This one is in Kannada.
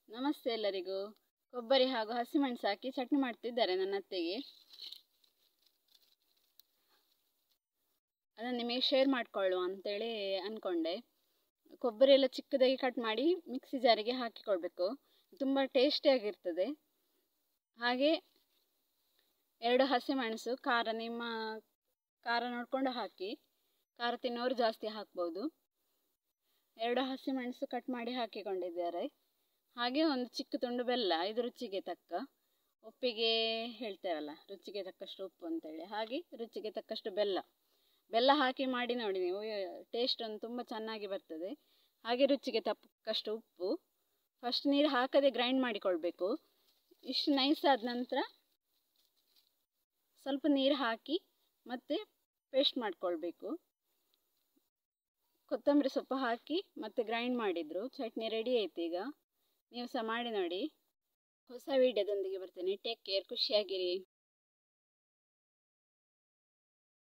ನಮಸ್ತೆ ಎಲ್ಲರಿಗೂ ಕೊಬ್ಬರಿ ಹಾಗೂ ಹಸಿಮೆಣಸು ಹಾಕಿ ಚಟ್ನಿ ಮಾಡ್ತಿದ್ದಾರೆ ನನ್ನ ಅತ್ತೆಗೆ ಅದನ್ನು ನಿಮಗೆ ಶೇರ್ ಮಾಡಿಕೊಳ್ಳುವ ಅಂತೇಳಿ ಅಂದ್ಕೊಂಡೆ ಕೊಬ್ಬರಿ ಎಲ್ಲ ಚಿಕ್ಕದಾಗಿ ಕಟ್ ಮಾಡಿ ಮಿಕ್ಸಿ ಜಾರಿಗೆ ಹಾಕಿಕೊಳ್ಬೇಕು ತುಂಬ ಟೇಸ್ಟಿಯಾಗಿರ್ತದೆ ಹಾಗೆ ಎರಡು ಹಸಿಮೆಣಸು ಖಾರ ನಿಮ್ಮ ಖಾರ ನೋಡಿಕೊಂಡು ಹಾಕಿ ಖಾರ ತಿನ್ನೋರು ಜಾಸ್ತಿ ಹಾಕ್ಬೋದು ಎರಡು ಹಸಿಮೆಣಸು ಕಟ್ ಮಾಡಿ ಹಾಕಿಕೊಂಡಿದ್ದಾರೆ ಹಾಗೆ ಒಂದು ಚಿಕ್ಕ ತುಂಡು ಬೆಲ್ಲ ಇದು ರುಚಿಗೆ ತಕ್ಕ ಉಪ್ಪಿಗೆ ಹೇಳ್ತೇವಲ್ಲ ರುಚಿಗೆ ತಕ್ಕಷ್ಟು ಉಪ್ಪು ಅಂತೇಳಿ ಹಾಗೆ ರುಚಿಗೆ ತಕ್ಕಷ್ಟು ಬೆಲ್ಲ ಬೆಲ್ಲ ಹಾಕಿ ಮಾಡಿ ನೋಡಿ ನೀವು ಟೇಸ್ಟ್ ಒಂದು ತುಂಬ ಚೆನ್ನಾಗಿ ಬರ್ತದೆ ಹಾಗೆ ರುಚಿಗೆ ತಕ್ಕಷ್ಟು ಉಪ್ಪು ಫಸ್ಟ್ ನೀರು ಹಾಕದೆ ಗ್ರೈಂಡ್ ಮಾಡಿಕೊಳ್ಬೇಕು ಇಷ್ಟು ನೈಸ್ ಆದ ನಂತರ ಸ್ವಲ್ಪ ನೀರು ಹಾಕಿ ಮತ್ತೆ ಪೇಸ್ಟ್ ಮಾಡಿಕೊಳ್ಬೇಕು ಕೊತ್ತಂಬರಿ ಸೊಪ್ಪು ಹಾಕಿ ಮತ್ತೆ ಗ್ರೈಂಡ್ ಮಾಡಿದ್ರು ಚಟ್ನಿ ರೆಡಿ ಆಯ್ತು ಈಗ ನೀವು ಸಹ ಮಾಡಿ ನೋಡಿ ಹೊಸ ವೀಡಿಯೋದೊಂದಿಗೆ ಬರ್ತೇನೆ ಟೇಕ್ ಕೇರ್ ಖುಷಿಯಾಗಿರಿ